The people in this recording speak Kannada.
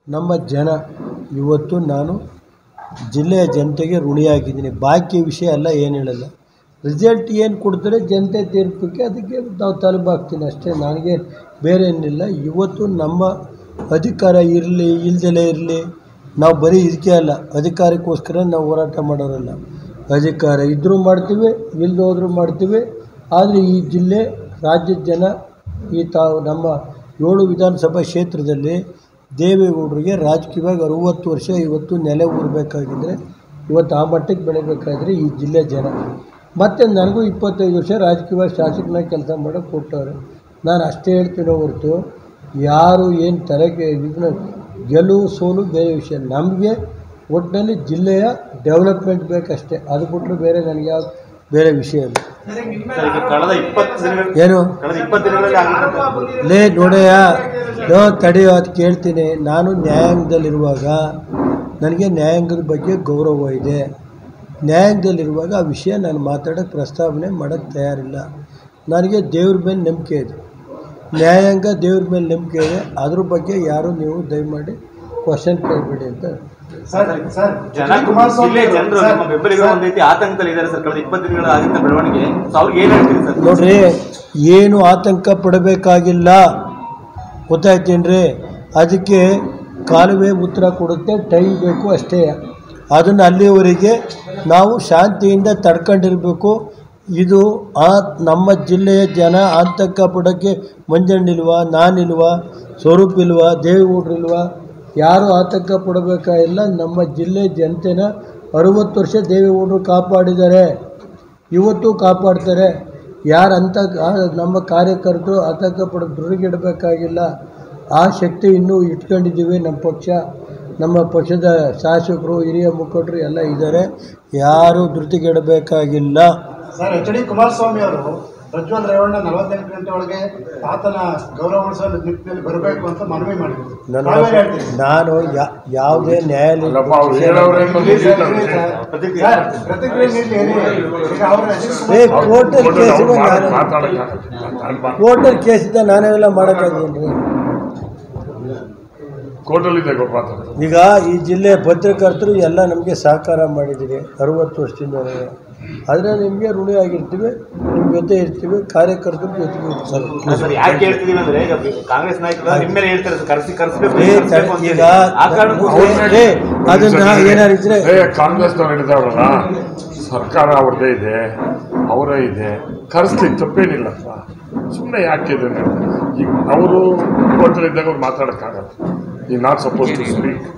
ನಮ್ಮ ಜನ ಇವತ್ತು ನಾನು ಜಿಲ್ಲೆಯ ಜನತೆಗೆ ಋಣಿಯಾಗಿದ್ದೀನಿ ಬಾಕಿ ವಿಷಯ ಎಲ್ಲ ಏನು ಹೇಳಲ್ಲ ರಿಸಲ್ಟ್ ಏನು ಕೊಡ್ತಾರೆ ಜನತೆ ತೀರ್ಪಕ್ಕೆ ಅದಕ್ಕೆ ನಾವು ತಲೆಬಾಗ್ತೀನಿ ಅಷ್ಟೇ ನನಗೆ ಬೇರೆ ಏನಿಲ್ಲ ಇವತ್ತು ನಮ್ಮ ಅಧಿಕಾರ ಇರಲಿ ಇಲ್ದಲೇ ಇರಲಿ ನಾವು ಬರೀ ಇದಕ್ಕೆ ಅಲ್ಲ ಅಧಿಕಾರಕ್ಕೋಸ್ಕರ ನಾವು ಹೋರಾಟ ಮಾಡೋರಲ್ಲ ಅಧಿಕಾರ ಇದ್ದರೂ ಮಾಡ್ತೀವಿ ಇಲ್ಲದೆ ಹೋದರೂ ಮಾಡ್ತೀವಿ ಆದರೆ ಈ ಜಿಲ್ಲೆ ರಾಜ್ಯದ ಜನ ಈ ತಾವು ನಮ್ಮ ಏಳು ವಿಧಾನಸಭಾ ಕ್ಷೇತ್ರದಲ್ಲಿ ದೇವೇಗೌಡರಿಗೆ ರಾಜಕೀಯವಾಗಿ ಅರುವತ್ತು ವರ್ಷ ಇವತ್ತು ನೆಲೆ ಊರಬೇಕಾಗಿದ್ದರೆ ಇವತ್ತು ಆ ಮಟ್ಟಕ್ಕೆ ಬೆಳಿಬೇಕಾದ್ರೆ ಈ ಜಿಲ್ಲೆ ಜನ ಮತ್ತು ನನಗೂ ಇಪ್ಪತ್ತೈದು ವರ್ಷ ರಾಜಕೀಯವಾಗಿ ಶಾಸಕನಾಗಿ ಕೆಲಸ ಮಾಡೋಕ್ಕೆ ಕೊಟ್ಟವ್ರೆ ನಾನು ಅಷ್ಟೇ ಹೇಳ್ತೀನೋ ಹೊರತು ಯಾರು ಏನು ತಲೆಗೆ ಇದನ್ನ ಗೆಲುವು ಸೋಲು ಬೇರೆ ವಿಷಯ ನಮಗೆ ಒಟ್ಟಿನಲ್ಲಿ ಜಿಲ್ಲೆಯ ಡೆವಲಪ್ಮೆಂಟ್ ಬೇಕಷ್ಟೇ ಅದು ಬಿಟ್ಟರೆ ಬೇರೆ ನನಗೆ ಯಾವ ಬೇರೆ ವಿಷಯ ಇಲ್ಲ ಸರ್, ಈಗ ಕಳೆದ ಇಪ್ಪತ್ತು ದಿನಗಳ ಏನು ಕಳೆದ ಇಪ್ಪತ್ತು ದಿನಗಳಲ್ಲಿ ಆಗಿರ್ತಕ್ಕಂಥ ಲೇ ನೋಡಯ್ಯ ಲೋ ತಡೆಯೋ ಅದು ಕೇಳ್ತೀನಿ ನಾನು ನ್ಯಾಯಾಂಗದಲ್ಲಿರುವಾಗ ನನಗೆ ನ್ಯಾಯಾಂಗದ ಬಗ್ಗೆ ಗೌರವ ಇದೆ ನ್ಯಾಯಾಂಗದಲ್ಲಿರುವಾಗ ಆ ವಿಷಯ ನಾನು ಮಾತಾಡೋಕ್ಕೆ ಪ್ರಸ್ತಾವನೆ ಮಾಡೋಕ್ಕೆ ತಯಾರಿಲ್ಲ ನನಗೆ ದೇವ್ರ ಮೇಲೆ ನಂಬಿಕೆ ಇದೆ ನ್ಯಾಯಾಂಗ ದೇವ್ರ ಮೇಲೆ ನಂಬಿಕೆ ಇದೆ ಅದ್ರ ಬಗ್ಗೆ ಯಾರು ನೀವು ದಯಮಾಡಿ ಕ್ವಶನ್ ಕೇಳಬೇಡಿ ಅಂತ ಸರ್ ಸರ್ ಜನ ಜಿಲ್ಲೆ ಜನರು ನಮ್ಮ ಬೆಂಬಲಿಗರು ಒಂದ್ ರೀತಿ ಆತಂಕದಲ್ಲಿ ಇದ್ದಾರೆ ಸರ್ ಕಳೆದ ಇಪ್ಪತ್ತು ದಿನಗಳ ಆಗಿದ್ದ ಬೆಳವಣಿಗೆ ಸೊ ಅವ್ರಿಗೆ ಏನ್ ಹೇಳ್ತೀರಿ ಸರ್ ನೋಡ್ರಿ ಏನು ಆತಂಕ ಪಡಬೇಕಾಗಿಲ್ಲ ಗೊತ್ತಾಯ್ತೇನ್ರಿ ಅದಕ್ಕೆ ಕಾಲುವೆ ಉತ್ತರ ಕೊಡುತ್ತೆ ಟೈಮ್ ಬೇಕು ಅಷ್ಟೇ ಅದನ್ನು ಅಲ್ಲಿವರೆಗೆ ನಾವು ಶಾಂತಿಯಿಂದ ತಡ್ಕೊಂಡಿರಬೇಕು ಇದು ಆ ನಮ್ಮ ಜಿಲ್ಲೆಯ ಜನ ಆತಂಕ ಪಡೋಕ್ಕೆ ಮಂಜಣ್ಣಿಲ್ವಾ ನಾನಿಲ್ವಾ ಸ್ವರೂಪ್ ಇಲ್ವಾ ದೇವೇಗೌಡರಿಲ್ವಾ ಯಾರೂ ಆತಂಕ ಪಡಬೇಕಾಗಿಲ್ಲ ನಮ್ಮ ಜಿಲ್ಲೆ ಜನತೆನ ಅರುವತ್ತು ವರ್ಷ ದೇವೇಗೌಡರು ಕಾಪಾಡಿದ್ದಾರೆ ಇವತ್ತು ಕಾಪಾಡ್ತಾರೆ ಯಾರು ಅಂತ ನಮ್ಮ ಕಾರ್ಯಕರ್ತರು ಆತಂಕ ಪಡ ದುರ್ಗಿಡಬೇಕಾಗಿಲ್ಲ ಆ ಶಕ್ತಿ ಇನ್ನೂ ಇಟ್ಕೊಂಡಿದ್ದೀವಿ ನಮ್ಮ ಪಕ್ಷ ನಮ್ಮ ಪಕ್ಷದ ಶಾಸಕರು ಹಿರಿಯ ಮುಖಂಡರು ಎಲ್ಲ ಇದ್ದಾರೆ ಯಾರೂ ಧೃತಿಗೆಡಬೇಕಾಗಿಲ್ಲ ಸರ್ ಎಚ್ ಡಿ ಕುಮಾರಸ್ವಾಮಿ ಅವರು ಪ್ರಜ್ವಲ್ ರೇವಣ್ಣ ನಲವತ್ತೆಂಟು ಗಂಟೆ ಒಳಗೆ ಆತನ ಗೌರವ ಉಳಿಸುವ ನಿಟ್ಟಿನಲ್ಲಿ ಬರಬೇಕು ಅಂತ ಮನವಿ ಮಾಡಿದ್ರು ನನ್ನ ತಾವೇನ್ ಹೇಳ್ತೀರಿ? ನಾನು ಯಾ- ಯಾವುದೇ ನ್ಯಾಯಾಲಯ ಅಲ್ಲಪ್ಪ ಅವ್ರು ಹೇಳೋರೇನು ಇರ್ಲಿ ಸರ್, ಇರ್ಲಿ ಬಂದಿಲ್ಲ. ಸರ್. ಪ್ರತಿಕ್ರಿಯೆ. ಸರ್, ಪ್ರತಿಕ್ರಿಯೆ ನೀಡಲಿ ಈಗ ಅವ್ರ ಎಚ್ ಡಿ ಏ ಕುಮಾರಸ್ವಾಮಿ ಕೋರ್ಟಲ್ಲಿ ಅವ್ರು ಕೇಸಿದೆ ಮಾಡ್- ನಾನು ಮಾತಾಡಕ್ಕಾಗಲ್ಲ. ನಾನು ಬಾ- ಕೋರ್ಟಲ್ಲಿ ಕೇಸಿದೆ ನಾನೆಲ್ಲ ಮಾಡೋಕ್ಕಾಗಲ್ಲ ಕೋರ್ಟಲ್ಲಿದೆ ಗೊ- ಮಾತಾಡು ಈಗ ಈ ಜಿಲ್ಲೆಯ ಪತ್ರಕರ್ತರು ಎಲ್ಲ ನಮಗೆ ಸಹಕಾರ ಮಾಡಿದ್ದೀರಿ ಅರುವತ್ತು ವರ್ಷದಿಂದ ಆದರೆ ನಿಮಗೆ ಋಣಿ ಆಗಿರ್ತೀವಿ ನಿಮ್ಮ ಜೊತೆ ಇರ್ತೀವಿ ಕಾರ್ಯಕರ್ತರ ಜೊತೆಗೆ ಇರ್ತೀವಿ ಸರ್ ಯಾಕೆ ಹೇಳ್ತಿದೀವಿ ಅಂದ್ರೆ ಈಗ ಕಾಂಗ್ರೆಸ್ ನಾಯಕರು ನಿಮ್ಮ ಮೇಲೆ ಹೇಳ್ತಾರೆ ಸರ್ ಕರೆಸಿ ಕರೆಸಬೇಕು ಏ, ತಡೆ- ಈಗ ಆ ಕಾರಣಕ್ಕೂ ಏ, ಅದನ್ನ ಏನಾರಿದ್ರೆ ಏ ಕಾಂಗ್ರೆಸ್ನವ್ರು ಹಿಡಿದವ್ರಲ್ಲ ಸರ್ಕಾರ ಅವ್ರದ್ದೇ ಇದೆ ಅವರೇ ಇದೆ ಕರೆಸ್ಲಿ ತಪ್ಪೇನಿಲ್ಲಪ್ಪ ಸುಮ್ಮನೆ ಯಾಕೆ ಇದನ್ನ ಈಗ ಅವರು ಕೋರ್ಟಲ್ಲಿದ್ದಾಗ ಅವ್ರು ಮಾತಾಡೋಕ್ಕಾಗಲ್ಲ ಈ ನಾಟ್ ಸಪೋಸ್ ಟು ಸ್ಪೀಕ್